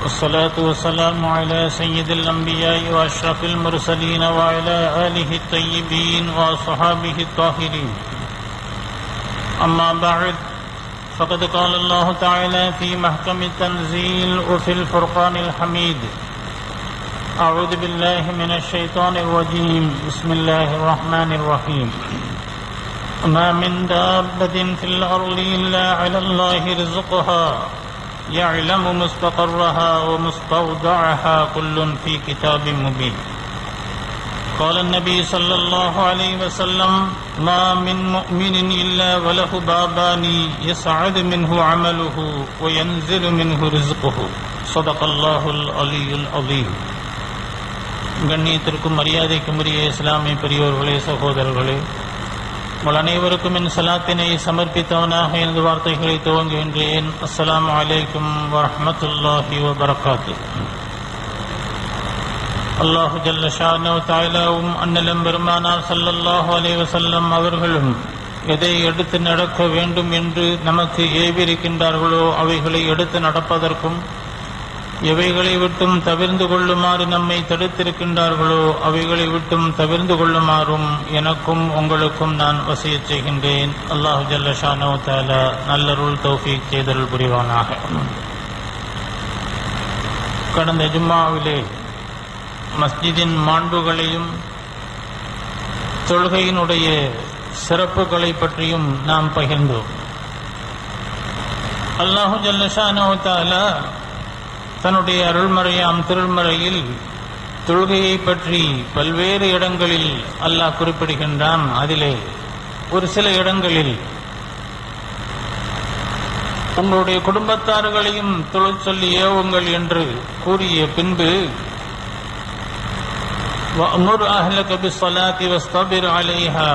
والصلاة والسلام على سيد الأنبياء وأشرف المرسلين وعلى آله الطيبين وأصحابه الطاهرين أما بعد فقد قال الله تعالى في محكم التنزيل وفي الفرقان الحميد أعوذ بالله من الشيطان الرجيم بسم الله الرحمن الرحيم ما من دابة في الأرض إلا على الله رزقها يعلم مستقرها ومستودعها كل في كتاب مبين قال النبي صلى الله عليه وسلم ما من مؤمن إلا وله بابان يسعد منه عمله وينزل منه رزقه صدق الله العلي العظيم கண்ணியத்திற்கும் மரியாதைக்கும் உரிய இஸ்லாமிய பெரியோர்களே சகோதரர்களே உங்கள் அனைவருக்கும் என் சலாத்தினை சமர்ப்பித்தவனாக எனது வார்த்தைகளை துவங்குகின்றேன் அஸ்ஸலாமு அலைக்கும் வரஹ்மத்துல்லாஹி வபரகாத்து அல்லாஹு ஜல்ல ஷானோ தாய்லாவும் அண்ணலம் பெருமானார் ஸல்லல்லாஹு அலைஹி வஸல்லம் அவர்களும் எதை எடுத்து நடக்க வேண்டும் என்று நமக்கு ஏவிருக்கின்றார்களோ அவைகளை எடுத்து நடப்பதற்கும் எவைகளை விட்டும் தவிர்ந்து கொள்ளுமாறு நம்மை தடுத்திருக்கின்றார்களோ அவைகளை விட்டும் தவிர்ந்து கொள்ளுமாறும் எனக்கும் உங்களுக்கும் நான் வசிய செய்கின்றேன் அல்லாஹு ஜல்லஷானோ தாலா நல்லருள் தௌஃபீக் செய்தல் புரிவானாக கடந்த ஜும்மாவிலே மஸ்ஜிதின் மாண்புகளையும் தொழுகையினுடைய சிறப்புகளை பற்றியும் நாம் பகிர்ந்தோம் அல்லாஹு ஜல்லஷானோ தாலா தன்னுடைய அருள்மறையாம் திருமறையில் தொழுகையை பற்றி பல்வேறு இடங்களில் அல்லாஹ் குறிப்பிடுகின்றான் அதிலே ஒரு சில இடங்களில் உங்களுடைய குடும்பத்தார்களையும் தொழில் சொல்லி ஏவுங்கள் என்று கூறிய பின்பு وَأْمُرْ أَهْلَكَ بِالصَّلَاةِ وَاصْطَبِرْ عَلَيْهَا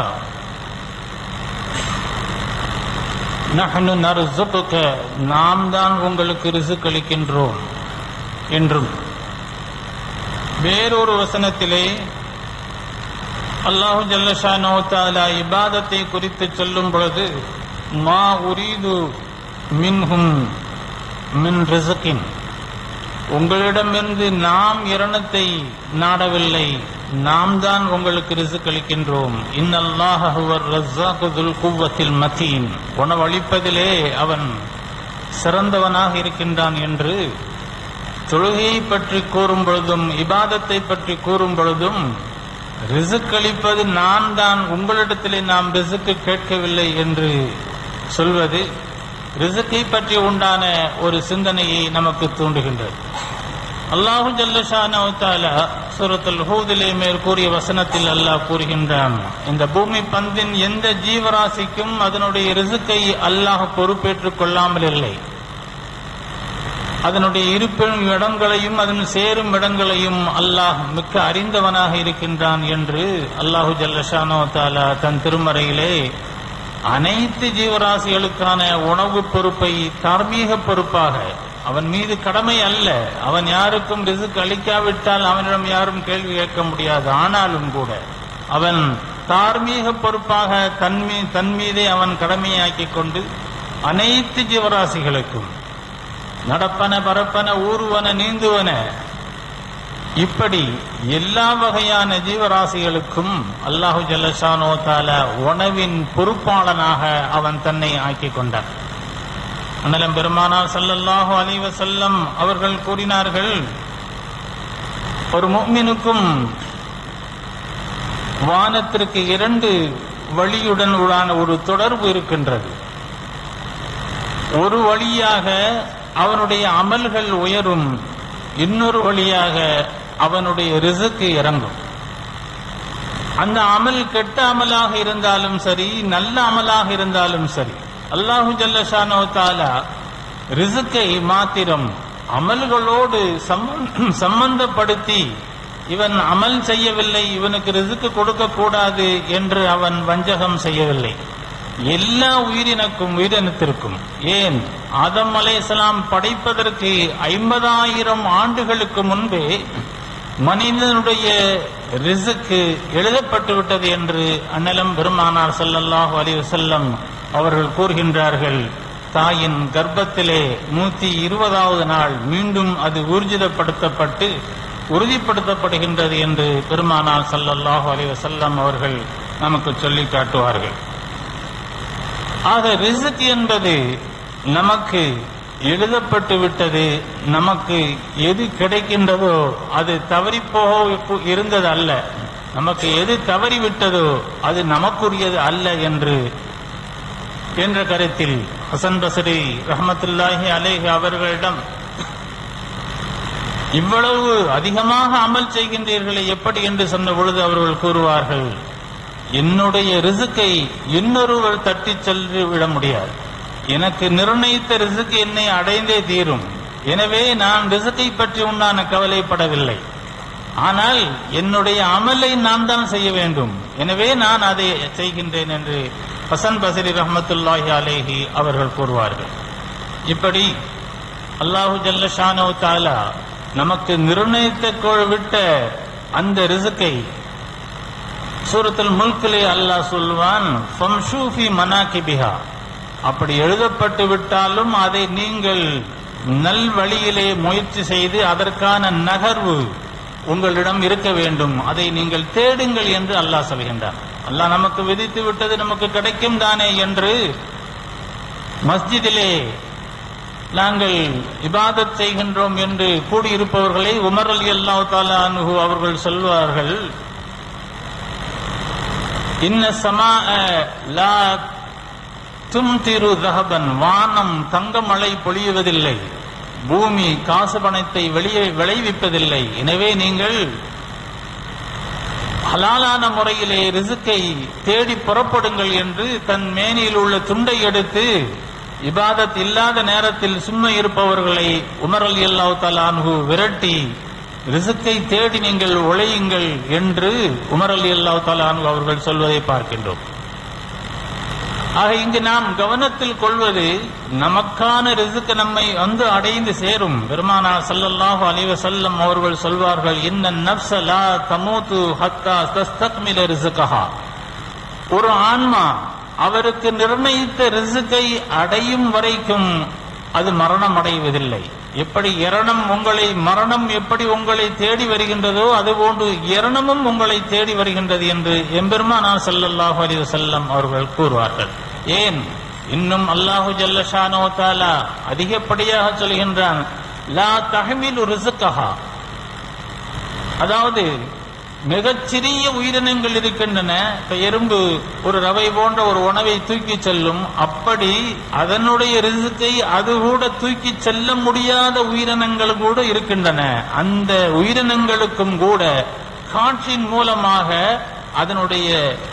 நஹ்னு நர்சுக நாம் தான் உங்களுக்கு ரிசுக் அளிக்கின்றோம் என்றும் வேறொரு வசனத்திலே அல்லாஹு ஜல்லஷானோ தாலா இபாதத்தை குறித்து சொல்லும் பொழுது மா உரீது மின்ஹும் மின் ரிசக்கின் உங்களிடமிருந்து நாம் இரணத்தை நாடவில்லை நாம் தான் உங்களுக்கு ரிசுக் அளிக்கின்றோம் இன்னல்லாஹுவர் ரஸாகுதுல் குவத்தில் மதீன் உணவளிப்பதிலே அவன் சிறந்தவனாக இருக்கின்றான் என்று தொழுகையை பற்றி கூறும் பொழுதும் இபாதத்தை பற்றி கூறும் பொழுதும் ரிசுக் அளிப்பது நான் தான் உங்களிடத்திலே நாம் ரிசுக்கு கேட்கவில்லை என்று சொல்வது ரிசுக்கை பற்றி உண்டான ஒரு சிந்தனையை நமக்கு தூண்டுகின்றது அல்லாஹு ஜல்லஷானா சூரத்துல் ஹூதிலே மேல் கூறிய வசனத்தில் அல்லாஹ் கூறுகின்றான் இந்த பூமி பந்தின் எந்த ஜீவராசிக்கும் அதனுடைய ரிசுக்கை அல்லாஹ் பொறுப்பேற்றுக் கொள்ளாமல் இல்லை அதனுடைய இருப்பிடும் இடங்களையும் அதன் சேரும் இடங்களையும் அல்லாஹ் மிக்க அறிந்தவனாக இருக்கின்றான் என்று அல்லாஹு ஜல்லஷானோ தாலா தன் திருமறையிலே அனைத்து ஜீவராசிகளுக்கான உணவு பொறுப்பை தார்மீக பொறுப்பாக அவன் மீது கடமை அல்ல அவன் யாருக்கும் ரிசுக் அளிக்காவிட்டால் அவனிடம் யாரும் கேள்வி கேட்க முடியாது ஆனாலும் கூட அவன் தார்மீக பொறுப்பாக தன்மீ தன் மீதே அவன் கடமையாக்கிக் கொண்டு அனைத்து ஜீவராசிகளுக்கும் நடப்பன பரப்பன ஊர்வன நீந்துவன இப்படி எல்லா வகையான ஜீவராசிகளுக்கும் அல்லாஹு ஜல்லஷானோ தால உணவின் பொறுப்பாளனாக அவன் தன்னை ஆக்கிக் கொண்டான் அண்ணலம் பெருமானார் சல்லல்லாஹு அலைவ செல்லம் அவர்கள் கூறினார்கள் ஒரு முக்மினுக்கும் வானத்திற்கு இரண்டு வழியுடன் உடான ஒரு தொடர்பு இருக்கின்றது ஒரு வழியாக அவனுடைய அமல்கள் உயரும் இன்னொரு வழியாக அவனுடைய ரிசுக்கு இறங்கும் அந்த அமல் கெட்ட அமலாக இருந்தாலும் சரி நல்ல அமலாக இருந்தாலும் சரி அல்லாஹு ஜல்லஷானோ தாலா ரிசுக்கை மாத்திரம் அமல்களோடு சம்பந்தப்படுத்தி இவன் அமல் செய்யவில்லை இவனுக்கு ரிசுக்கு கொடுக்க கூடாது என்று அவன் வஞ்சகம் செய்யவில்லை எல்லா உயிரினக்கும் உயிரினத்திற்கும் ஏன் ஆதம் அலைசலாம் படைப்பதற்கு ஐம்பதாயிரம் ஆண்டுகளுக்கு முன்பே மனிதனுடைய ரிசுக்கு எழுதப்பட்டு விட்டது என்று அண்ணலம் பெருமானார் ஸல்லல்லாஹு அலைஹி வஸல்லம் அவர்கள் கூறுகின்றார்கள் தாயின் கர்ப்பத்திலே நூத்தி இருபதாவது நாள் மீண்டும் அது ஊர்ஜிதப்படுத்தப்பட்டு உறுதிப்படுத்தப்படுகின்றது என்று பெருமானார் ஸல்லல்லாஹு அலைஹி வஸல்லம் அவர்கள் நமக்கு சொல்லி காட்டுவார்கள் ஆக ரிசுக் என்பது நமக்கு எழுதப்பட்டு விட்டது நமக்கு எது கிடைக்கின்றதோ அது தவறி போக இருந்தது அல்ல நமக்கு எது தவறி விட்டதோ அது நமக்குரியது அல்ல என்று என்ற கருத்தில் ஹசன் பசரி ரஹமத்துல்லாஹி அலேஹி அவர்களிடம் இவ்வளவு அதிகமாக அமல் செய்கின்றீர்களே எப்படி என்று சொன்ன பொழுது அவர்கள் கூறுவார்கள் என்னுடைய ரிசுக்கை இன்னொருவர் தட்டி சென்று விட முடியாது எனக்கு நிர்ணயித்த ரிசுக்கு என்னை அடைந்தே தீரும் எனவே நான் ரிசுக்கை பற்றி உண்டான கவலைப்படவில்லை ஆனால் என்னுடைய அமலை நான் தான் செய்ய வேண்டும் எனவே நான் அதை செய்கின்றேன் என்று ஹசன் பசரி ரஹமத்துல்லாஹி அலேஹி அவர்கள் கூறுவார்கள் இப்படி அல்லாஹு ஜல்ல ஷானோ தாலா நமக்கு நிர்ணயித்த கோ- விட்ட அந்த ரிசுக்கை சூரத்துல் முல்கிலே அல்லாஹ் சொல்வான் ஃபம்ஷூ ஃபி மனாகிபிஹா அப்படி எழுதப்பட்டு விட்டாலும் அதை நீங்கள் நல் வழியிலே முயற்சி செய்து அதற்கான நகர்வு உங்களிடம் இருக்க வேண்டும் அதை நீங்கள் தேடுங்கள் என்று அல்லாஹ் சொல்கின்றான் அல்லாஹ் நமக்கு விதித்து விட்டது நமக்கு கிடைக்கும் தானே என்று மஸ்ஜிதிலே நாங்கள் இபாதத் செய்கின்றோம் என்று கூடியிருப்பவர்களை உமர் அலி அல்லாஹ் தாலா அன்ஹு அவர்கள் சொல்வார்கள் இன்ன சமா லா தும்திரு தஹபன் வானம் தங்க மழை பொழியுவதில்லை பூமி காசு பணத்தை வெளியே விளைவிப்பதில்லை எனவே நீங்கள் ஹலாலான முறையிலே ரிசுக்கை தேடி புறப்படுங்கள் என்று தன் மேனியில் உள்ள துண்டை எடுத்து இபாதத் இல்லாத நேரத்தில் சும்மா இருப்பவர்களை உமர் அலி அல்லாஹ் தலான்ஹு விரட்டி ரிசுக்கை தேடி நீங்கள் உழையுங்கள் என்று உமர் அலி அல்லாஹ் தலான்ஹு அவர்கள் சொல்வதை பார்க்கின்றோம் ஆக இங்கு நாம் கவனத்தில் கொள்வது நமக்கான ரிசுக்கு நம்மை வந்து அடைந்து சேரும் பெருமானா ஸல்லல்லாஹு அலைஹி வஸல்லம் அவர்கள் சொல்வார்கள் இன்ன நஃப்ஸ லா தமூது ஹத்தா தஸ்தக்மில ரிசுகஹா ஒரு ஆன்மா அவருக்கு நிர்ணயித்த ரிசுக்கை அடையும் வரைக்கும் அது மரணம் அடைவதில்லை எப்படி இரணம் உங்களை மரணம் எப்படி உங்களை தேடி வருகின்றதோ அதுபோன்று இரணமும் உங்களை தேடி வருகின்றது என்று எம்பெருமானார் ஸல்லல்லாஹு அலைஹி வஸல்லம் அவர்கள் கூறுவார்கள் ஏன் இன்னும் அல்லாஹு ஜல்ல ஷானோ தாலா அதிகப்படியாக சொல்கின்றான் லா தஹமிலு ரிசுக்கஹா அதாவது மிகச்சிறிய உயிரினங்கள் இருக்கின்றன இப்ப எறும்பு ஒரு ரவை போன்ற ஒரு உணவை தூக்கி செல்லும் அப்படி அதனுடைய ரிசுக்கை அது கூட தூக்கி செல்ல முடியாத உயிரினங்கள் கூட இருக்கின்றன அந்த உயிரினங்களுக்கும் கூட காற்றின் மூலமாக அதனுடைய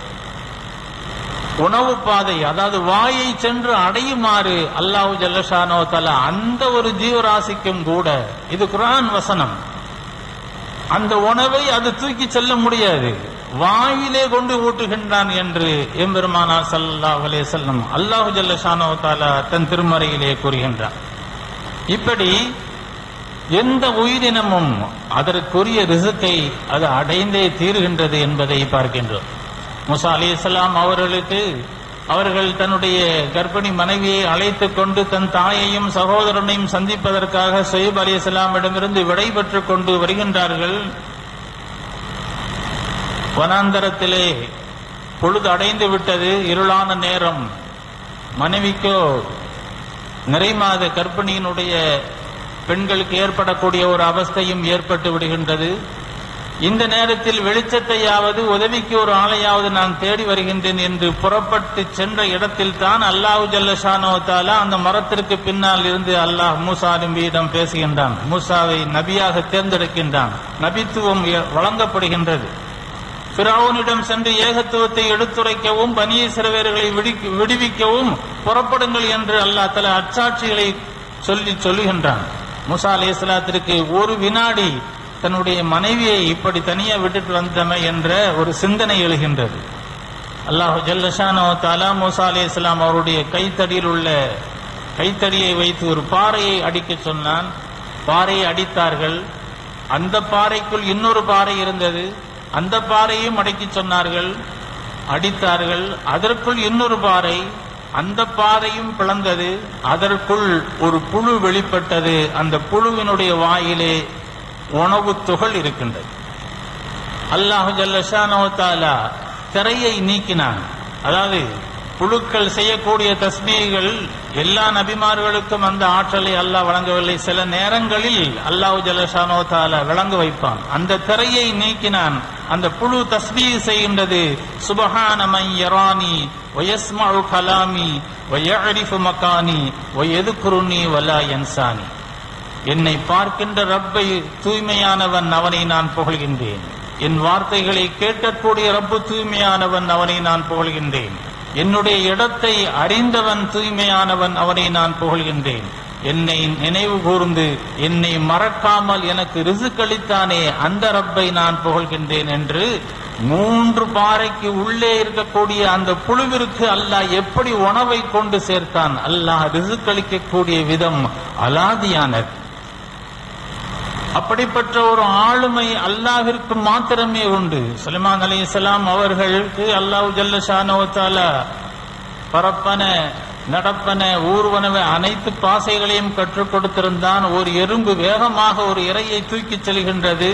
உணவு பாதை அதாவது வாயை சென்று அடையுமாறு அல்லாஹு ஜல்லஷானோ தலா அந்த ஒரு ஜீவராசிக்கும் கூட இது குர்ஆன் வசனம் அந்த உணவை அது தூக்கி செல்ல முடியாது வாயிலே கொண்டு ஊட்டுகின்றான் என்று எம்பெருமானார் ஸல்லல்லாஹு அலைஹி வஸல்லம் அல்லாஹு ஜல்லஷானோ தாலா தன் திருமறையிலே கூறுகின்றான் இப்படி எந்த உயிரினமும் அதற்குரிய ரிசுக்கை அது அடைந்தே தீருகின்றது என்பதை பார்க்கின்றோம் முசா அலி இஸ்லாம் அவர்களுக்கு அவர்கள் தன்னுடைய கர்ப்பிணி மனைவியை அழைத்துக் கொண்டு தன் தாயையும் சகோதரனையும் சந்திப்பதற்காக சொயப் அலி இஸ்லாமிடமிருந்து விடை பெற்றுக் கொண்டு வருகின்றார்கள் வனாந்தரத்திலே பொழுது அடைந்து விட்டது இருளான நேரம் மனைவிக்கோ நிறைமாத கர்ப்பிணியினுடைய பெண்களுக்கு ஏற்படக்கூடிய ஒரு அவஸ்தையும் ஏற்பட்டு விடுகின்றது இந்த நேரத்தில் வெளிச்சத்தையாவது உதவிக்கு ஒரு ஆளையாவது நான் தேடி வருகின்றேன் என்று புறப்பட்டு சென்ற இடத்தில் தான் அல்லாஹு ஜல்லஷானோ தாலா அந்த மரத்திற்கு பின்னால் இருந்து அல்லாஹ் மூசா நபியிடம் பேசுகின்றான் மூசாவை நபியாக தேர்ந்தெடுக்கின்றான் நபித்துவம் எ- வழங்கப்படுகின்றது பிராவுனிடம் சென்று ஏகத்துவத்தை எடுத்துரைக்கவும் பனிய சிறுவர்களை விடுவிக்கவும் புறப்படுங்கள் என்று அல்லாஹ் தலா அச்சாட்சிகளை சொல்லி சொல்லுகின்றான் மூசா அலைஹிஸ்ஸலாத்திற்கு ஒரு வினாடி தன்னுடைய மனைவியை இப்படி தனியா விட்டுட்டு வந்தமை என்ற ஒரு சிந்தனை எழுகின்றது அல்லாஹு ஜல்லஷானோ தாலா மூசா அலி இஸ்லாம் அவருடைய கைத்தடியில் உள்ள கைத்தடியை வைத்து ஒரு பாறையை அடிக்கச் சொன்னான் பாறையை அடித்தார்கள் அந்த பாறைக்குள் இன்னொரு பாறை இருந்தது அந்த பாறையும் அடக்கிச் சொன்னார்கள் அடித்தார்கள் அதற்குள் இன்னொரு பாறை அந்த பாதையும் பிளந்தது அதற்குள் ஒரு புழு வெளிப்பட்டது அந்த புழுவினுடைய வாயிலே உணவு துகள் இருக்கின்றது அல்லாஹு ஜல்லஷானோ தாலா திரையை நீக்கினான் அதாவது புழுக்கள் செய்யக்கூடிய தஸ்மீகள் எல்லா நபிமார்களுக்கும் அந்த ஆற்றலை அல்லாஹ் வழங்கவில்லை சில நேரங்களில் அல்லாஹு ஜல்லஷானோ தாலா விளங்க வைப்பான் அந்த திரையை நீக்கினான் அந்த புழு தஸ்மீ செய்கின்றது சுபஹானமை யரானி வயஸ்மழு கலாமி வயரிஃபு மக்கானி வயதுகுருணி வலா யன்சானி என்னை பார்க்கின்ற ரப்பை தூய்மையானவன் அவனை நான் புகழ்கின்றேன் என் வார்த்தைகளை கேட்கக்கூடிய ரப்பு தூய்மையானவன் அவனை நான் புகழ்கின்றேன் என்னுடைய இடத்தை அறிந்தவன் தூய்மையானவன் அவனை நான் புகழ்கின்றேன் என்னை நினைவு கூர்ந்து என்னை மறக்காமல் எனக்கு ரிசுக்களித்தானே அந்த ரப்பை நான் புகழ்கின்றேன் என்று மூன்று பாறைக்கு உள்ளே இருக்கக்கூடிய அந்த புழுவிற்கு அல்லாஹ் எப்படி உணவை கொண்டு சேர்த்தான் அல்லாஹ் ரிசுக்களிக்கக்கூடிய விதம் அலாதியானது அப்படிப்பட்ட ஒரு ஆளுமை அல்லாஹிற்கு மாத்திரமே உண்டு சுலைமான் அலி இஸ்லாம் அவர்களுக்கு அல்லாஹு ஜல்ல ஷானவத்தால பரப்பன நடப்பன ஊர்வனவை அனைத்து பாசைகளையும் கற்றுக் கொடுத்திருந்தான் ஒரு எறும்பு வேகமாக ஒரு இரையை தூக்கிச் செல்கின்றது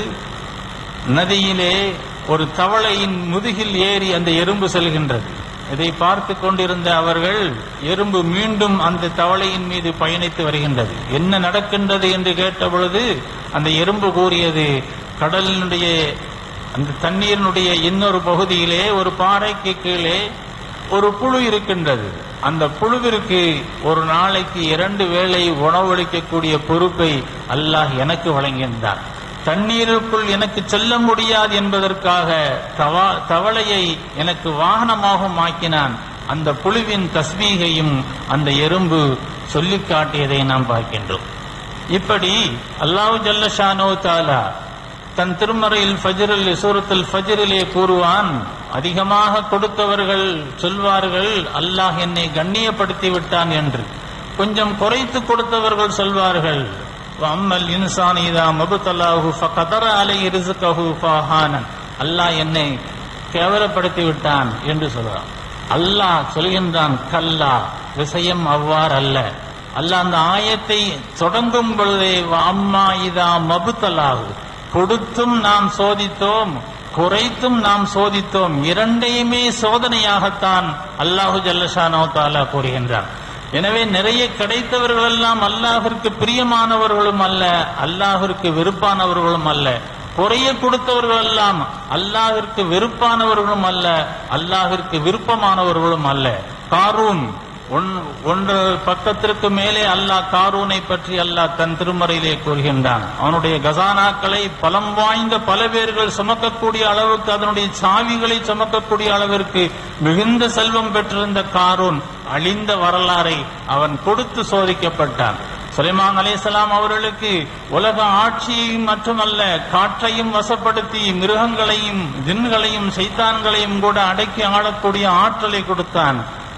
நதியிலே ஒரு தவளையின் முதுகில் ஏறி அந்த எறும்பு செல்கின்றது இதை பார்த்து கொண்டிருந்த அவர்கள் எறும்பு மீண்டும் அந்த தவளையின் மீது பயணித்து வருகின்றது என்ன நடக்கின்றது என்று கேட்ட பொழுது அந்த எறும்பு கூறியது கடலினுடைய அந்த தண்ணீரினுடைய இன்னொரு பகுதியிலே ஒரு பாறைக்கு கீழே ஒரு புழு இருக்கின்றது அந்த புழுவிற்கு ஒரு நாளைக்கு இரண்டு வேளை உணவளிக்கக்கூடிய பொறுப்பை அல்லாஹ் எனக்கு வழங்கியிருந்தார் தண்ணீருக்குள் எனக்கு செல்ல முடியாது என்பதற்காக தவா- தவளையை எனக்கு வாகனமாகவும் ஆக்கினான் அந்த புழுவின் தஸ்மீகையும் அந்த எறும்பு சொல்லிக் காட்டியதை நாம் பார்க்கின்றோம் இப்படி அல்லாஹ் ஜல்லஷானோ தாலா தன் திருமறையில் ஃபஜ்ரில் சூரத்துல் ஃபஜ்ரிலே கூறுவான் அதிகமாக கொடுத்தவர்கள் சொல்வார்கள் அல்லாஹ் என்னை கண்ணியப்படுத்தி விட்டான் என்று கொஞ்சம் குறைத்து கொடுத்தவர்கள் சொல்வார்கள் அம்மல் இன்சான் இதா மபுத்தல்லாஹு ஃபகதர அலை ரிசுகஹு ஃபஹானன் அல்லாஹ் என்னை கேவலப்படுத்தி விட்டான் என்று சொல்றான் அல்லாஹ் சொல்கின்றான் கல்லா விஷயம் அவ்வாறு அல்ல அல்லாஹ் அந்த ஆயத்தை தொடங்கும் பொழுதே "வ அம்மா இதா மபுத்தலாகு கொடுத்தும் நாம் சோதித்தோம் குறைத்தும் நாம் சோதித்தோம் இரண்டையுமே சோதனையாகத்தான் அல்லாஹு ஜல்லஷானோ தாலா கூறுகின்றான் எனவே நிறைய கிடைத்தவர்கள் எல்லாம் அல்லாஹிற்கு பிரியமானவர்களும் அல்ல அல்லாஹிற்கு வெறுப்பானவர்களும் அல்ல குறைய கொடுத்தவர்கள் எல்லாம் அல்லாஹிற்கு வெறுப்பானவர்களும் அல்ல அல்லாஹிற்கு விருப்பமானவர்களும் அல்ல காரூன் ஒன்- ஒன்று பக்கத்திற்கு மேலே அல்லாஹ் காரூனை பற்றி அல்லாஹ் தன் திருமறையிலே கூறுகின்றான் அவனுடைய கசானாக்களை பலம் வாய்ந்த பல பேர்கள் சுமக்கக்கூடிய அளவுக்கு அதனுடைய சாவிகளை சுமக்கக்கூடிய அளவிற்கு மிகுந்த செல்வம் பெற்றிருந்த காரூன் அழிந்த வரலாறை அவன் கொடுத்து சோதிக்கப்பட்டான் சுலைமான் அலைஹிஸ்ஸலாம் அவர்களுக்கு உலக ஆட்சியையும் மட்டுமல்ல காற்றையும் வசப்படுத்தி மிருகங்களையும் ஜின்களையும் சைத்தான்களையும் கூட அடக்கி ஆளக்கூடிய ஆற்றலை கொடுத்தான்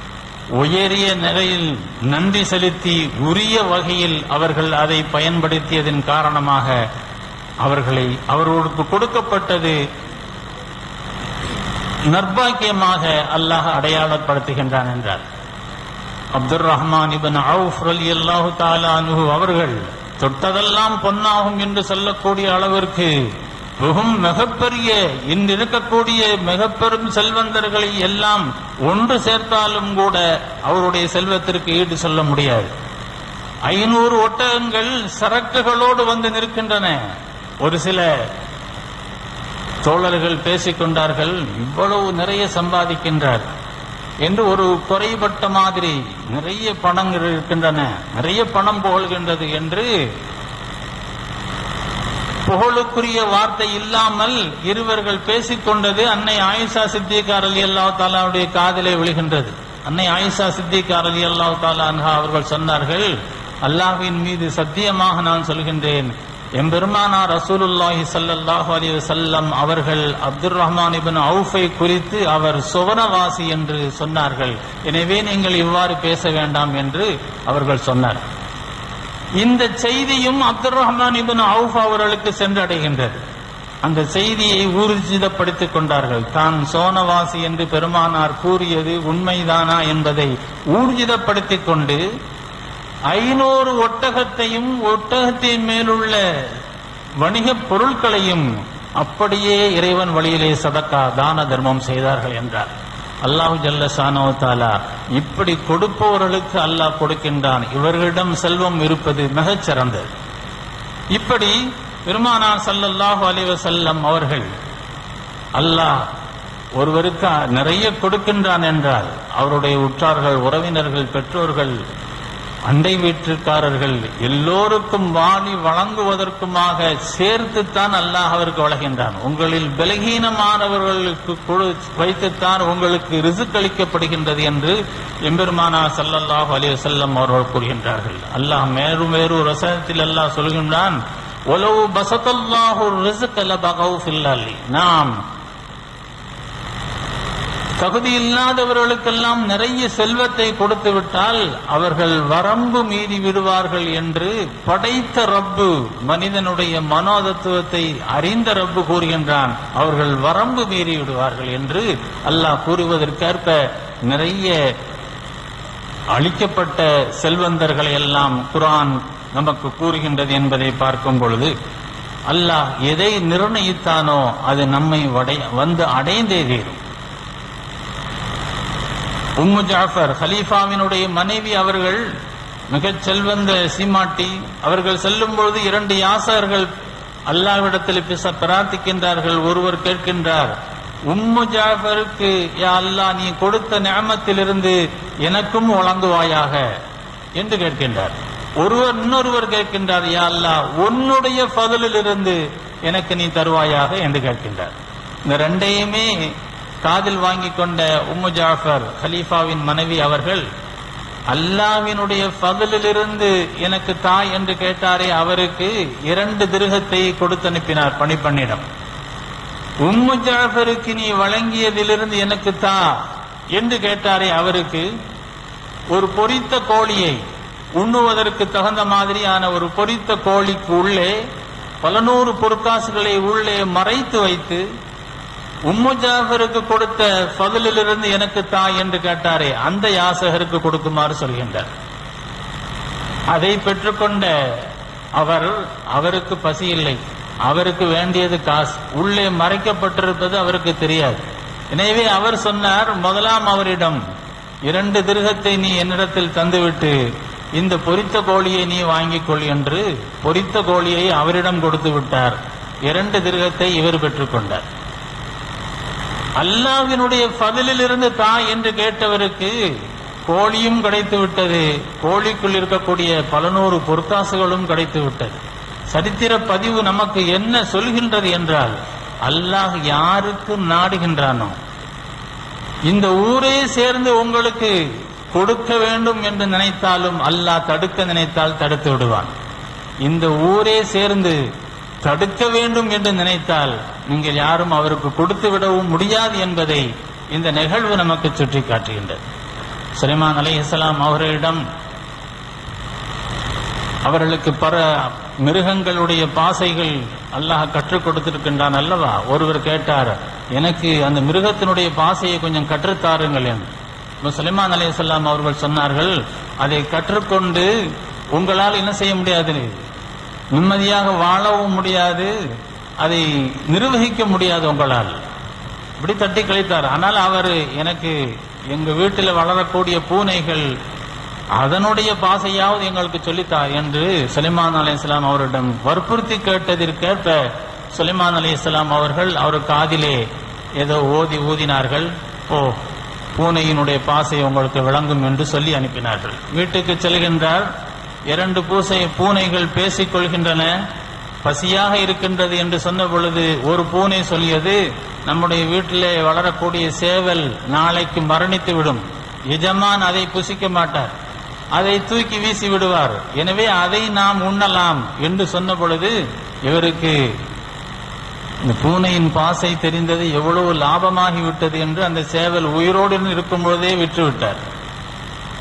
உயரிய நிலையில் நன்றி செலுத்தி உரிய வகையில் அவர்கள் அதை பயன்படுத்தியதன் காரணமாக அவர்களை அவர்களுக்கு கொடுக்கப்பட்டது நர்பாக்கியமாக அல்லாஹ் அடையாளப்படுத்துகின்றான் என்றார் அப்துல் ரஹ்மான் இபன் அவுஃப் ரலியல்லாஹு தஆலா அன்ஹு அவர்கள் தொட்டதெல்லாம் பொன்னாகும் என்று சொல்லக்கூடிய அளவிற்கு மிகவும் மிகப்பெரிய இன்று இருக்கக்கூடிய மிகப்பெரும் செல்வந்தர்களை எல்லாம் ஒன்று சேர்த்தாலும் கூட அவருடைய செல்வத்திற்கு ஈடு சொல்ல முடியாது ஐநூறு ஒட்டகங்கள் சரக்குகளோடு வந்து நிற்கின்றன ஒரு சில தோழர்கள் பேசிக் கொண்டார்கள் இவ்வளவு நிறைய சம்பாதிக்கின்றார் என்று ஒரு குறைபட்ட மாதிரி நிறைய பணங்கள் இருக்கின்றன நிறைய பணம் புகழ்கின்றது என்று புகழுக்குரிய வார்த்தை இல்லாமல் இருவர்கள் பேசிக் கொண்டது அன்னை ஆயிஷா சித்திகார் அலி அல்லா தாலாவுடைய காதிலே விழுகின்றது அன்னை ஆயிஷா சித்திகார் அலி அல்லா தாலா அன்ஹா அவர்கள் சொன்னார்கள் அல்லாஹ்வின் மீது சத்தியமாக நான் சொல்கின்றேன் எம்பெருமானார் ரசூலுல்லாஹி ஸல்லல்லாஹு அலைஹி வஸல்லம் அவர்கள் அப்துர் ரஹ்மான் இப்னு அவுஃபை குறித்து அவர் சுவனவாசி என்று சொன்னார்கள் எனவே நீங்கள் இவ்வாறு பேச வேண்டாம் என்று அவர்கள் சொன்னார் இந்த செய்தியும் அப்துர் ரஹ்மான் இப்னு அவுஃப் அவர்களுக்கு சென்றடைகின்றது அந்த செய்தியை ஊர்ஜிதப்படுத்திக் கொண்டார்கள் தான் சோனவாசி என்று பெருமானார் கூறியது உண்மைதானா என்பதை ஊர்ஜிதப்படுத்திக் கொண்டு ஐநூறு ஒட்டகத்தையும் ஒட்டகத்தின் மேலுள்ள வணிகப் பொருட்களையும் அப்படியே இறைவன் வழியிலே சதக்கா தான தர்மம் செய்தார்கள் என்றார் அல்லாஹு ஜல்ல ஷானோ தாலா இப்படி கொடுப்பவர்களுக்கு அல்லாஹ் கொடுக்கின்றான் இவர்களிடம் செல்வம் இருப்பது மிகச் சிறந்தது இப்படி பெருமானார் ஸல்லல்லாஹு அலைஹி வஸல்லம் அவர்கள் அல்லாஹ் ஒருவருக்கு நிறைய கொடுக்கின்றான் என்றால் அவருடைய உற்றார்கள் உறவினர்கள் பெற்றோர்கள் அண்டை வீட்டுக்காரர்கள் எல்லோருக்கும் வாணி வழங்குவதற்குமாக சேர்த்துத்தான் அல்லாஹ் அவருக்கு வழங்குகின்றான் உங்களில் பலகீனமானவர்களுக்கு கொடு வைத்துத்தான் உங்களுக்கு ரிசுக் அளிக்கப்படுகின்றது என்று எம்பெருமானா ஸல்லல்லாஹு அலைஹி வஸல்லம் அவர்கள் கூறுகின்றார்கள் அல்லாஹ் மேலும் வேறு ரசனத்தில் அல்லாஹ் சொல்கின்றான் ஒலவு பசத்தல்லாஹு ரிசுக் லபகவு ஃபில் அர்லி." நாம் தகுதி இல்லாதவர்களுக்கெல்லாம் நிறைய செல்வத்தை கொடுத்து விட்டால் அவர்கள் வரம்பு மீறி விடுவார்கள் என்று படைத்த ரப்பு மனிதனுடைய மனோதத்துவத்தை அறிந்த ரப்பு கூறுகின்றான் அவர்கள் வரம்பு மீறி விடுவார்கள் என்று அல்லாஹ் கூறுவதற்கேற்ப நிறைய அளிக்கப்பட்ட செல்வந்தர்களை எல்லாம் குர்ஆன் நமக்கு கூறுகின்றது என்பதை பார்க்கும் பொழுது அல்லாஹ் எதை நிர்ணயித்தானோ அது நம்மை வடை- வந்து அடைந்தே தீரும் உம்மு ஜாஃபர் ஹலீஃபாவினுடைய மனைவி அவர்கள் மிகச் செல்வந்த சீமாட்டி அவர்கள் செல்லும் பொழுது இரண்டு யாசகர்கள் அல்லாவிடத்தில் பேச பிரார்த்திக்கின்றார்கள் ஒருவர் கேட்கின்றார் உம்மு ஜாஃபருக்கு யா அல்லாஹ் நீ கொடுத்த நியமத்திலிருந்து எனக்கும் வழங்குவாயாக என்று கேட்கின்றார் ஒருவர் இன்னொருவர் கேட்கின்றார் யா அல்லாஹ் உன்னுடைய ஃபதலிலிருந்து எனக்கு நீ தருவாயாக என்று கேட்கின்றார் இந்த ரெண்டையுமே காதில் வாங்கி கொண்ட உம்மு ஜாஃபர் ஹலீஃபாவின் மனைவி அவர்கள் அல்லாவினுடைய ஃபதலிலிருந்து எனக்கு தாய் என்று கேட்டாரே அவருக்கு இரண்டு திருகத்தை கொடுத்து அனுப்பினார் பணிப்பண்ணிடம் உம்மு ஜாஃபருக்கு நீ வழங்கியதிலிருந்து எனக்கு தா என்று கேட்டாரே அவருக்கு ஒரு பொரித்த கோழியை உண்ணுவதற்கு தகுந்த மாதிரியான ஒரு பொரித்த கோழிக்கு உள்ளே பல நூறு பொற்காசுகளை உள்ளே மறைத்து வைத்து உம்மு ஜாஃபருக்கு கொடுத்த ஃபதலிலிருந்து எனக்கு தா என்று கேட்டாரே அந்த யாசகருக்கு கொடுக்குமாறு சொல்கின்றார் அதை பெற்றுக்கொண்ட அவர் அவருக்கு பசி இல்லை அவருக்கு வேண்டியது காசு உள்ளே மறைக்கப்பட்டிருப்பது அவருக்கு தெரியாது எனவே அவர் சொன்னார் முதலாம் அவரிடம் இரண்டு திருகத்தை நீ என்னிடத்தில் தந்துவிட்டு இந்த பொரித்த கோழியை நீ வாங்கிக் கொள் என்று பொரித்த கோழியை அவரிடம் கொடுத்து விட்டார் இரண்டு திருகத்தை இவர் பெற்றுக்கொண்டார் அல்லாவினுடைய பதிலில் இருந்து தா என்று கேட்டவருக்கு கோழியும் கிடைத்து விட்டது கோழிக்குள் இருக்கக்கூடிய பல நூறு பொற்காசுகளும் கிடைத்து விட்டது சரித்திர பதிவு நமக்கு என்ன சொல்கின்றது என்றால் அல்லாஹ் யாருக்கு நாடுகின்றானோ இந்த ஊரே சேர்ந்து உங்களுக்கு கொடுக்க வேண்டும் என்று நினைத்தாலும் அல்லாஹ் தடுக்க நினைத்தால் தடுத்து விடுவான் இந்த ஊரே சேர்ந்து தடுக்க வேண்டும் என்று நினைத்தால் நீங்கள் யாரும் அவருக்கு கொடுத்து விடவும் முடியாது என்பதை இந்த நிகழ்வு நமக்கு சுட்டி காட்டுகின்றது சுலைமான் அலை இஸ்லாம் அவர்களிடம் அவர்களுக்கு பல மிருகங்களுடைய பாசைகள் அல்லாஹ் கற்றுக் கொடுத்திருக்கின்றான் அல்லவா ஒருவர் கேட்டார் எனக்கு அந்த மிருகத்தினுடைய பாசையை கொஞ்சம் கற்றுத்தாருங்கள் என்று இப்ப சுலைமான் அலி அவர்கள் சொன்னார்கள் அதை கற்றுக்கொண்டு உங்களால் என்ன செய்ய முடியாது நிம்மதியாக வாழவும் முடியாது அதை நிர்வகிக்க முடியாது உங்களால் இப்படி தட்டி கழித்தார் ஆனால் அவர் எனக்கு எங்க வீட்டில் வளரக்கூடிய பூனைகள் அதனுடைய பாசையாவது எங்களுக்கு சொல்லித்தார் என்று சுலைமான் அலி இஸ்லாம் அவரிடம் வற்புறுத்தி கேட்டதற்கேற்ப சுலைமான் அலி இஸ்லாம் அவர்கள் அவர் காதிலே ஏதோ ஓதி ஊதினார்கள் ஓ பூனையினுடைய பாசை உங்களுக்கு விளங்கும் என்று சொல்லி அனுப்பினார்கள் வீட்டுக்கு செல்கின்றார் இரண்டு பூசை பூனைகள் பேசிக் கொள்கின்றன பசியாக இருக்கின்றது என்று சொன்ன பொழுது ஒரு பூனை சொல்லியது நம்முடைய வீட்டிலே வளரக்கூடிய சேவல் நாளைக்கு மரணித்து விடும் எஜமான் அதை புசிக்க மாட்டார் அதை தூக்கி வீசி விடுவார் எனவே அதை நாம் உண்ணலாம் என்று சொன்ன பொழுது இவருக்கு இந்த பூனையின் பாசை தெரிந்தது எவ்வளவு லாபமாகி விட்டது என்று அந்த சேவல் உயிரோடு இருக்கும் பொழுதே விற்று விட்டார்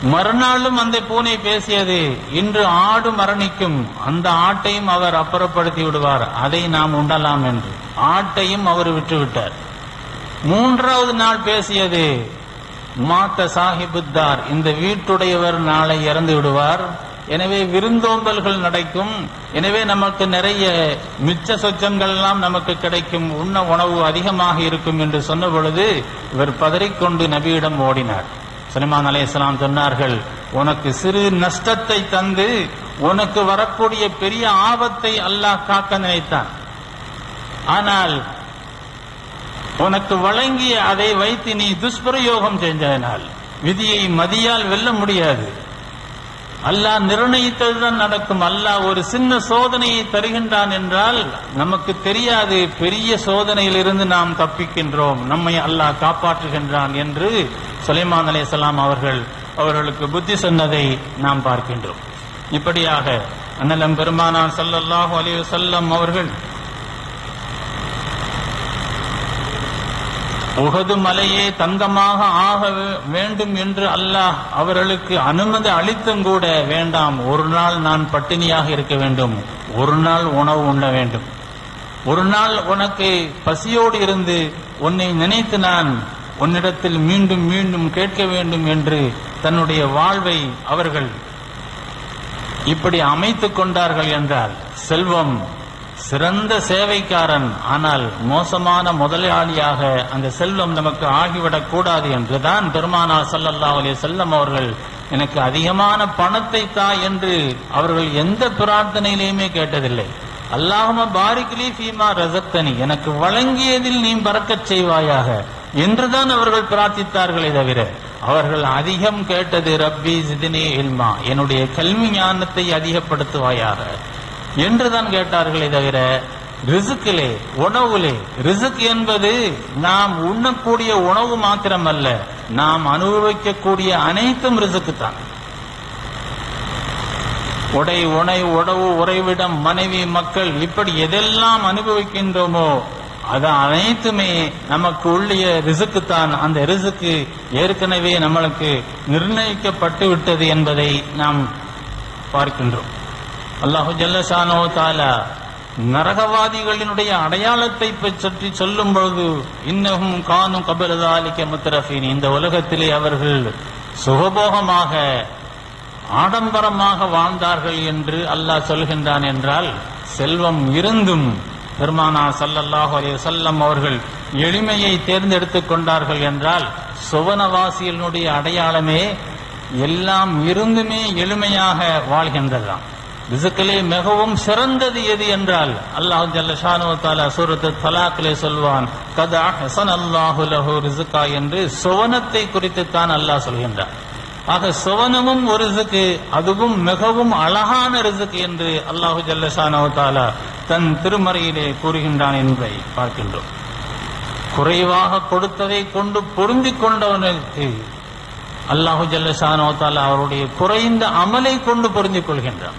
மறுநாளும் அந்த பூனை பேசியது இன்று ஆடு மரணிக்கும் அந்த ஆட்டையும் அவர் அப்புறப்படுத்தி விடுவார் அதை நாம் உண்டலாம் என்று ஆட்டையும் அவர் விட்டுவிட்டார் மூன்றாவது நாள் பேசியது மாத்த சாஹிபுத்தார் இந்த வீட்டுடையவர் நாளை இறந்து விடுவார் எனவே விருந்தோம்பல்கள் நடக்கும் எனவே நமக்கு நிறைய மிச்ச சொச்சங்கள் எல்லாம் நமக்கு கிடைக்கும் உண்ண உணவு அதிகமாக இருக்கும் என்று சொன்ன பொழுது இவர் பதறிக்கொண்டு நபியிடம் ஓடினார் சுலைமான் அலையாம் சொன்னார்கள் உனக்கு சிறு நஷ்டத்தை தந்து உனக்கு வரக்கூடிய பெரிய ஆபத்தை அல்லாஹ் காக்க நினைத்தான் ஆனால் உனக்கு வழங்கிய அதை வைத்து நீ துஷ்பிரயோகம் செஞ்சதனால் விதியை மதியால் வெல்ல முடியாது அல்லாஹ் நிர்ணயித்ததுதான் நடக்கும் அல்லாஹ் ஒரு சின்ன சோதனையை தருகின்றான் என்றால் நமக்கு தெரியாது பெரிய சோதனையிலிருந்து நாம் தப்பிக்கின்றோம் நம்மை அல்லாஹ் காப்பாற்றுகின்றான் என்று சுலைமான் அலையாம் அவர்கள் அவர்களுக்கு புத்தி சொன்னதை நாம் பார்க்கின்றோம் இப்படியாக அண்ணலம் பெருமானார் ஸல்லல்லாஹு அலைஹி வஸல்லம் அவர்கள் உகது மலையே தங்கமாக ஆக வே- வேண்டும் என்று அல்லாஹ் அவர்களுக்கு அனுமதி அளித்தும் கூட வேண்டாம் ஒரு நாள் நான் பட்டினியாக இருக்க வேண்டும் ஒரு நாள் உணவு உண்ண வேண்டும் ஒரு நாள் உனக்கு பசியோடு இருந்து உன்னை நினைத்து நான் உன்னிடத்தில் மீண்டும் மீண்டும் கேட்க வேண்டும் என்று தன்னுடைய வாழ்வை அவர்கள் இப்படி அமைத்துக் கொண்டார்கள் என்றால் செல்வம் சிறந்த சேவைக்காரன் ஆனால் மோசமான முதலாளியாக அந்த செல்வம் நமக்கு ஆகிவிடக் கூடாது என்றுதான் பெருமானார் ஸல்லல்லாஹு அலைஹி செல்லம் அவர்கள் எனக்கு அதிகமான பணத்தை தா என்று அவர்கள் எந்த பிரார்த்தனையிலையுமே கேட்டதில்லை அல்லாஹும பாரிக்லி ஃபீமா ரசக்தனி எனக்கு வழங்கியதில் நீ பறக்கச் செய்வாயாக என்றுதான் அவர்கள் பிரார்த்தித்தார்களே தவிர அவர்கள் அதிகம் கேட்டது ரப்பி சிதினே இல்மா என்னுடைய கல்வி ஞானத்தை அதிகப்படுத்துவாயாக என்றுதான் கேட்டார்களே தவிர ரிசுக்கிலே உணவுலே ரிசுக் என்பது நாம் உண்ணக்கூடிய உணவு மாத்திரமல்ல நாம் அனுபவிக்கக்கூடிய அனைத்தும் ரிசுக்கு தான் உடை உணை உணவு உறைவிடம் மனைவி மக்கள் இப்படி எதெல்லாம் அனுபவிக்கின்றோமோ அது அனைத்துமே நமக்கு உள்ளிய ரிசுக்குத்தான் அந்த ரிசுக்கு ஏற்கனவே நம்மளுக்கு நிர்ணயிக்கப்பட்டு விட்டது என்பதை நாம் பார்க்கின்றோம் அல்லாஹு ஜல்லசானோ தாலா நரகவாதிகளினுடைய அடையாளத்தை பற்றி சொல்லும் பொழுது இன்னகும் காணும் கபலதாலிக்க முத்தரஃபின் இந்த உலகத்திலே அவர்கள் சுகபோகமாக ஆடம்பரமாக வாழ்ந்தார்கள் என்று அல்லாஹ் சொல்கின்றான் என்றால் செல்வம் இருந்தும் பெருமானார் ஸல்லல்லாஹு அலைஹி வஸல்லம் அவர்கள் எளிமையை தேர்ந்தெடுத்துக் கொண்டார்கள் என்றால் சுவனவாசியினுடைய அடையாளமே எல்லாம் இருந்துமே எளிமையாக வாழ்கின்றதாம் ரிசுக்கிலே மிகவும் சிறந்தது எது என்றால் அல்லாஹ் ஜல்ல ஷானு தாலா சூரத்து தலாக்கிலே சொல்வான் கதா ஹசன் அல்லாஹு லஹு ரிசுகா என்று சுவனத்தை குறித்துத்தான் அல்லாஹ் சொல்கின்றான் ஆக சுவனமும் ஒரு ரிசுக்கு அதுவும் மிகவும் அழகான ரிசுக்கு என்று அல்லாஹு ஜல்ல ஷானு தாலா தன் திருமறையிலே கூறுகின்றான் என்பதை பார்க்கின்றோம் குறைவாக கொடுத்ததை கொண்டு பொருந்திக் கொண்டவனுக்கு அல்லாஹு ஜல்ல ஷானு தாலா அவருடைய குறைந்த அமலை கொண்டு பொருந்திக் கொள்கின்றான்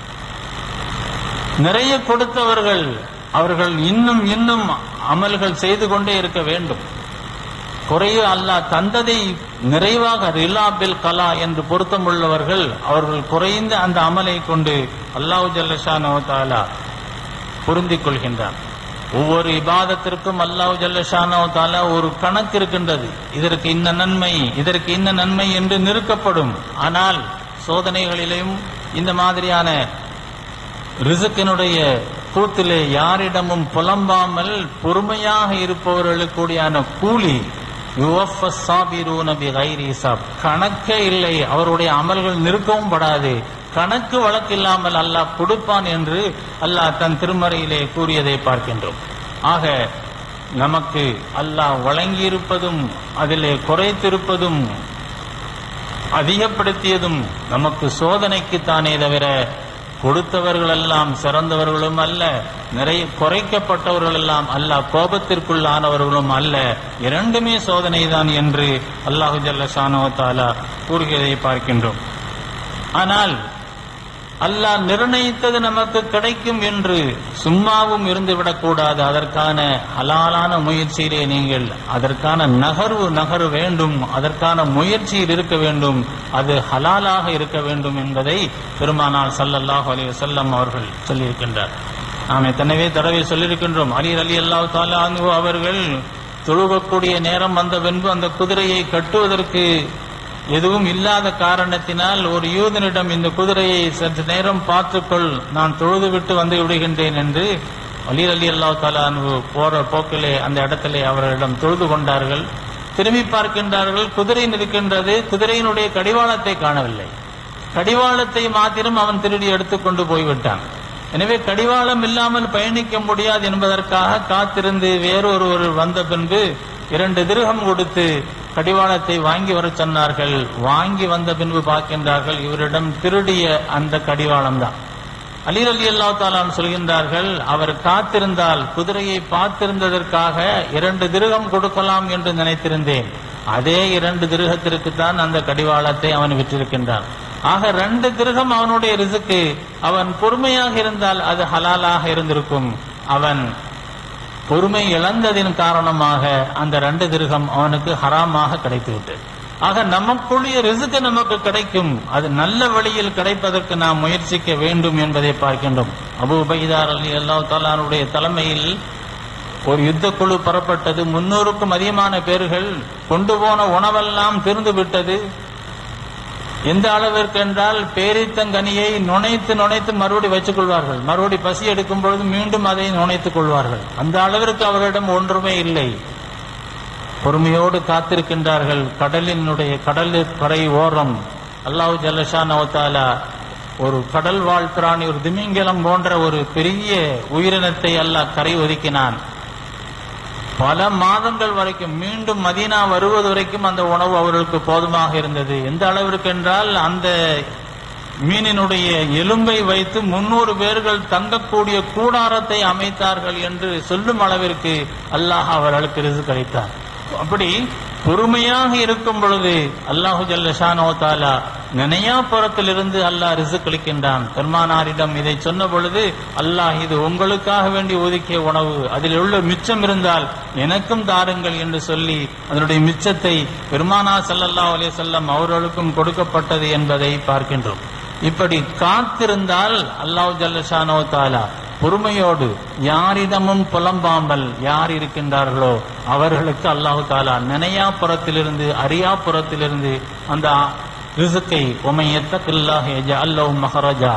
நிறைய கொடுத்தவர்கள் அவர்கள் இன்னும் இன்னும் அமல்கள் செய்து கொண்டே இருக்க வேண்டும் குறைய அல்லாஹ் தந்ததை நிறைவாக ரிலாபில் கலா என்று பொருத்தமுள்ளவர்கள் அவர்கள் குறைந்த அந்த அமலை கொண்டு அல்லாஹு ஜல்லஷானோ தாலா பொருந்திக் கொள்கின்றான் ஒவ்வொரு இபாதத்திற்கும் அல்லாஹு ஜல்லஷானோ தாலா ஒரு கணக்கு இருக்கின்றது இதற்கு இன்ன நன்மை இதற்கு இன்ன நன்மை என்று நிறுக்கப்படும் ஆனால் சோதனைகளிலும் இந்த மாதிரியான ரிசுக்கினுடைய கூத்திலே யாரிடமும் புலம்பாமல் பொறுமையாக இருப்பவர்களுக்குடியான கூலி யுவஃபஸ் சாபிரூன பிகைரி ஹிசாப். கணக்கே இல்லை அவருடைய அமல்கள் நிற்கவும் படாது கணக்கு வழக்கு இல்லாமல் அல்லாஹ் கொடுப்பான் என்று அல்லாஹ் தன் திருமறையிலே கூறியதை பார்க்கின்றோம் ஆக நமக்கு அல்லாஹ் வழங்கியிருப்பதும் அதிலே குறைத்திருப்பதும் அதிகப்படுத்தியதும் நமக்கு சோதனைக்குத்தானே தவிர கொடுத்தவர்கள் எல்லாம் சிறந்தவர்களும் அல்ல நிறைய குறைக்கப்பட்டவர்கள் எல்லாம் அல்லாஹ் கோபத்திற்குள்ளானவர்களும் அல்ல இரண்டுமே சோதனைதான் என்று அல்லாஹு ஜல்ல ஷானோ தாலா கூறுகிறதை பார்க்கின்றோம் ஆனால் அல்லாஹ் நிர்ணயித்தது நமக்கு கிடைக்கும் என்று சும்மாவும் இருந்து விடக்கூடாது அதற்கான ஹலாலான முயற்சியிலே நீங்கள் அதற்கான நகர்வு நகர வேண்டும் அதற்கான முயற்சியில் இருக்க வேண்டும் அது ஹலாலாக இருக்க வேண்டும் என்பதை பெருமானார் ஸல்லல்லாஹு அலைஹி வஸல்லம் அவர்கள் சொல்லியிருக்கின்றார் நாம் எத்தனைவே தடவை சொல்லியிருக்கின்றோம் அலி அலி அல்லாஹ் தாலா அன்ஹு அவர்கள் தொழுகக்கூடிய நேரம் வந்த பின்பு அந்த குதிரையை கட்டுவதற்கு எதுவும் இல்லாத காரணத்தினால் ஒரு யூதனிடம் இந்த குதிரையை சற்று நேரம் பார்த்துக்கொள் நான் தொழுது விட்டு வந்து விடுகின்றேன் என்று அலி அலி அல்லா தாலு போற போக்கிலே அந்த இடத்திலே அவர்களிடம் தொழுது கொண்டார்கள் திரும்பி பார்க்கின்றார்கள் குதிரை நிற்கின்றது குதிரையினுடைய கடிவாளத்தை காணவில்லை கடிவாளத்தை மாத்திரம் அவன் திருடி எடுத்துக்கொண்டு போய்விட்டான் எனவே கடிவாளம் இல்லாமல் பயணிக்க முடியாது என்பதற்காக காத்திருந்து வேறொருவர் வந்த பின்பு இரண்டு திருகம் கொடுத்து கடிவாளத்தை வாங்கி வரச் சொன்னார்கள் வாங்கி வந்த பின்பு பார்க்கின்றார்கள் இவரிடம் திருடிய அந்த கடிவாளம் தான் அலி அலி அல்லா தாலான் சொல்கின்றார்கள் அவர் காத்திருந்தால் குதிரையை பார்த்திருந்ததற்காக இரண்டு திருகம் கொடுக்கலாம் என்று நினைத்திருந்தேன் அதே இரண்டு திருகத்திற்கு தான் அந்த கடிவாளத்தை அவன் விற்றிருக்கின்றான் ஆக ரெண்டு திருகம் அவனுடைய ரிசுக்கு அவன் பொறுமையாக இருந்தால் அது ஹலாலாக இருந்திருக்கும் அவன் பொறுமை இழந்ததின் காரணமாக அந்த ரெண்டு திருகம் அவனுக்கு ஹராமாக கிடைத்துவிட்டது ஆக நமக்குரிய ரிசுக்கு நமக்கு கிடைக்கும் அது நல்ல வழியில் கிடைப்பதற்கு நாம் முயற்சிக்க வேண்டும் என்பதை பார்க்கின்றோம் அபு உபைதார் அலி அல்லா தாலானுடைய தலைமையில் ஒரு யுத்த குழு புறப்பட்டது முன்னூறுக்கும் அதிகமான பேர்கள் கொண்டு போன உணவெல்லாம் திருந்து விட்டது எந்த அளவிற்கு என்றால் பேரித்தங்கனியை நுணைத்து நுணைத்து மறுபடி வச்சுக் கொள்வார்கள் மறுபடி பசி எடுக்கும் பொழுது மீண்டும் அதை நுணைத்துக் கொள்வார்கள் அந்த அளவிற்கு அவரிடம் ஒன்றுமே இல்லை பொறுமையோடு காத்திருக்கின்றார்கள் கடலினுடைய கடல் கரை ஓரம் அல்லாஹு ஜல்லஷா நவத்தாலா ஒரு கடல் வாழ் பிராணி ஒரு திமிங்கலம் போன்ற ஒரு பெரிய உயிரினத்தை அல்லாஹ் கரை ஒதுக்கினான் பல மாதங்கள் வரைக்கும் மீண்டும் மதீனா வருவது வரைக்கும் அந்த உணவு அவர்களுக்கு போதுமாக இருந்தது எந்த அளவிற்கு என்றால் அந்த மீனினுடைய எலும்பை வைத்து முன்னூறு பேர்கள் தங்கக்கூடிய கூடாரத்தை அமைத்தார்கள் என்று சொல்லும் அளவிற்கு அல்லாஹ் அவர்களுக்கு ரிசுக் அளித்தார் அப்படி பொறுமையாக இருக்கும் பொழுது அல்லாஹு ஜல்லஷானோ தாலா நினையா புறத்திலிருந்து அல்லாஹ் ரிசுக் அளிக்கின்றான் பெருமானாரிடம் இதை சொன்ன பொழுது அல்லாஹ் இது உங்களுக்காக வேண்டி ஒதுக்கிய உணவு அதில் உள்ள மிச்சம் இருந்தால் எனக்கும் தாருங்கள் என்று சொல்லி அதனுடைய மிச்சத்தை பெருமானா ஸல்லல்லாஹு அலைஹி வஸல்லம் அவர்களுக்கும் கொடுக்கப்பட்டது என்பதை பார்க்கின்றோம் இப்படி காத்திருந்தால் அல்லாஹ் ஜல்லஷானோ தாலா பொறுமையோடு யாரிடமும் புலம்பாமல் யார் இருக்கின்றார்களோ அவர்களுக்கு அல்லாஹு தாலா நினையா புறத்திலிருந்து அறியா புறத்திலிருந்து அந்த ரிசுக்கை உமையத்தக்கில்லாஹ் அல்லவு மஹரஜா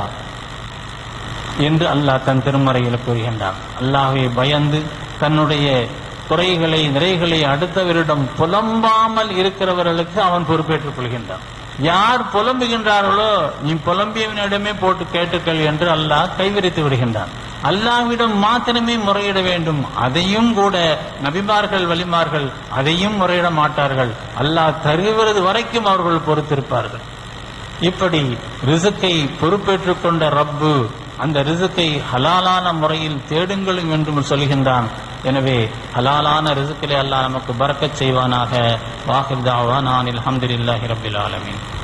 என்று அல்லாஹ் தன் திருமறையில் கூறுகின்றான் அல்லாஹை பயந்து தன்னுடைய குறைகளை நிறைகளை அடுத்தவரிடம் புலம்பாமல் இருக்கிறவர்களுக்கு அவன் பொறுப்பேற்றுக் கொள்கின்றான் யார் புலம்புகின்றார்களோ நீ புலம்பியவனிடமே போட்டு கேட்டுக்கள் என்று அல்லாஹ் கைவிரித்து விடுகின்றான் அல்லாஹ்விடம் மாத்திரமே முறையிட வேண்டும் அதையும் கூட நபிமார்கள் வலிமார்கள் அதையும் முறையிட மாட்டார்கள் அல்லாஹ் தருகிறது வரைக்கும் அவர்கள் பொறுத்திருப்பார்கள் இப்படி ரிசுக்கை பொறுப்பேற்றுக் கொண்ட ரப்பு அந்த ரிசுக்கை ஹலாலான முறையில் தேடுங்களும் என்றும் சொல்கின்றான் எனவே ஹலாலான ரிசுக்கிலே அல்லாஹ் நமக்கு பறக்கச் செய்வானாக வாஹிர் தாவா நான் அல்ஹம்துலில்லாஹி ரப்பில் ஆலமீன்